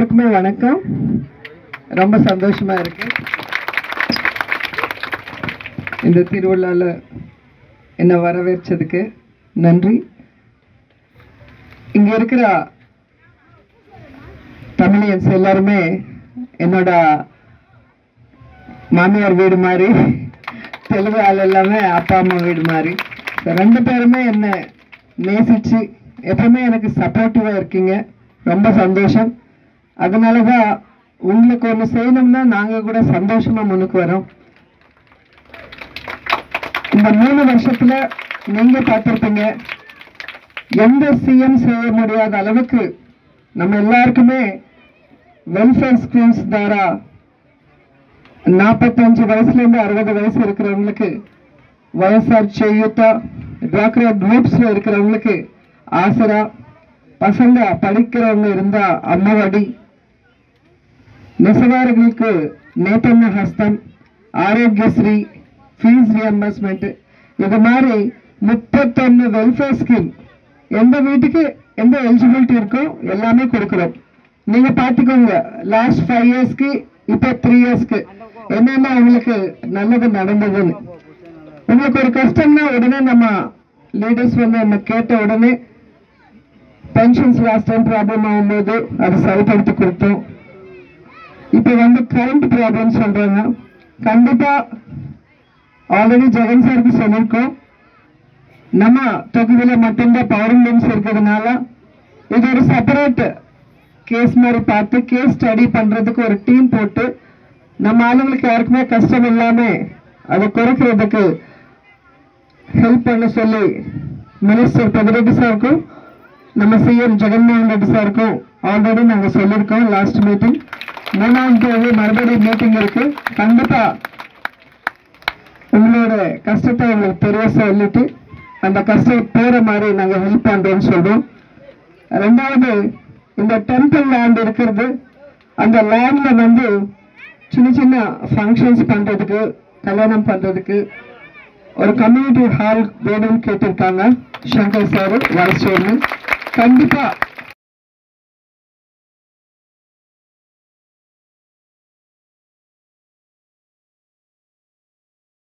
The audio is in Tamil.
எல்லாருக்குமே வணக்கம் ரொம்ப சந்தோஷமா இருக்கு இந்த திருவிழால என்னை வரவேற்சதுக்கு நன்றி இங்க இருக்கிற தமிழியன்ஸ் எல்லாருமே என்னோட மாமியார் வீடு மாதிரி தெலுங்கு ஆள் எல்லாமே அப்பா அம்மா வீடு மாதிரி So, ரெண்டு பேருமே என்ன நேசிச்சு எப்பவுமே எனக்கு சப்போர்ட்டிவா இருக்கீங்க ரொம்ப சந்தோஷம் அதனால தான் உங்களுக்கு ஒன்று செய்யணும்னா நாங்க கூட சந்தோஷமா முன்னுக்கு வரோம் இந்த மூணு வருஷத்துல நீங்க பார்த்திருப்பீங்க எந்த சிஎம் செய்ய முடியாத அளவுக்கு நம்ம எல்லாருக்குமே வெல்ஃபேர் ஸ்கீம்ஸ் தாரா நாற்பத்தஞ்சு வயசுல இருந்து அறுபது வயசு இருக்கிறவங்களுக்கு வயசார் செய்யுத்தா டாக்டர் குரூப்ஸ்ல இருக்கிறவங்களுக்கு ஆசரா பசங்க படிக்கிறவங்க இருந்தா அம்மவடி நெசவாளர்களுக்கு நேத்தன்ன ஹஸ்தம் ஆரோக்கியஸ்ரீ ஃபீஸ் ரிయంబర్స్మెంట్ இது மாதிரி முப்பத்தொன்னு வெல்ஃபேர் ஸ்கீம் எந்த வீட்டுக்கு எந்த எலிஜிபிலிட்டி இருக்கோ எல்லாமே கொடுக்குறோம் நீங்க பாத்துக்கோங்க லாஸ்ட் ஃபைவ் இயர்ஸ்க்கு இப்போ த்ரீ இயர்ஸ்க்கு என்னென்ன உங்களுக்கு நல்லது நடந்ததுன்னு உங்களுக்கு ஒரு கஷ்டம்னா உடனே நம்ம லீடர்ஸ் வந்து நம்ம கேட்ட உடனே பென்ஷன்ஸ் லாஸ்ட் டைம் ப்ராப்ளம் ஆகும்போது அதை சரிப்படுத்தி கொடுத்தோம் இப்போ வந்து கரண்ட் ப்ராப்ளம் சொல்றாங்க கண்டிப்பா ஆல்ரெடி ஜெகன் சாருக்கு சொல்லியிருக்கோம் நம்ம தொகுதியில மட்டும்தான் பவர் லூம்ஸ் இருக்கிறதுனால இது ஒரு செப்பரேட் கேஸ் மாதிரி பார்த்து கேஸ் ஸ்டடி பண்றதுக்கு ஒரு டீம் போட்டு நம்ம ஆளுங்களுக்கு யாருக்குமே கஷ்டம் இல்லாம அதை குறைக்கிறதுக்கு ஹெல்ப் பண்ண சொல்லி மினிஸ்டர் பெதிரெட்டி சாருக்கும் நம்ம சிஎம் ஜெகன்மோகன் ரெட்டி சாருக்கும் ஆல்ரெடி நாங்க சொல்லியிருக்கோம் லாஸ்ட் மீட்டிங் மூணாம் தேதி மறுபடியும் மீட்டிங் இருக்கு கண்டிப்பா உங்களோட கஷ்டத்தை உங்களுக்கு தெரிய சொல்லிட்டு அந்த கஷ்டம் போற மாதிரி நாங்க ஹெல்ப் பண்றோம்னு சொல்றோம் ரெண்டாவது இந்த டெம்பிள் லேண்ட் இருக்கிறது அந்த லேண்ட்ல வந்து சின்ன சின்ன ஃபங்க்ஷன்ஸ் பண்றதுக்கு கல்யாணம் பண்றதுக்கு ஒரு கம்யூனிட்டி ஹால் வேணும்னு கேட்டிருக்காங்க சங்கர் சார் வைஸ் சேர்மன் கண்டிப்பா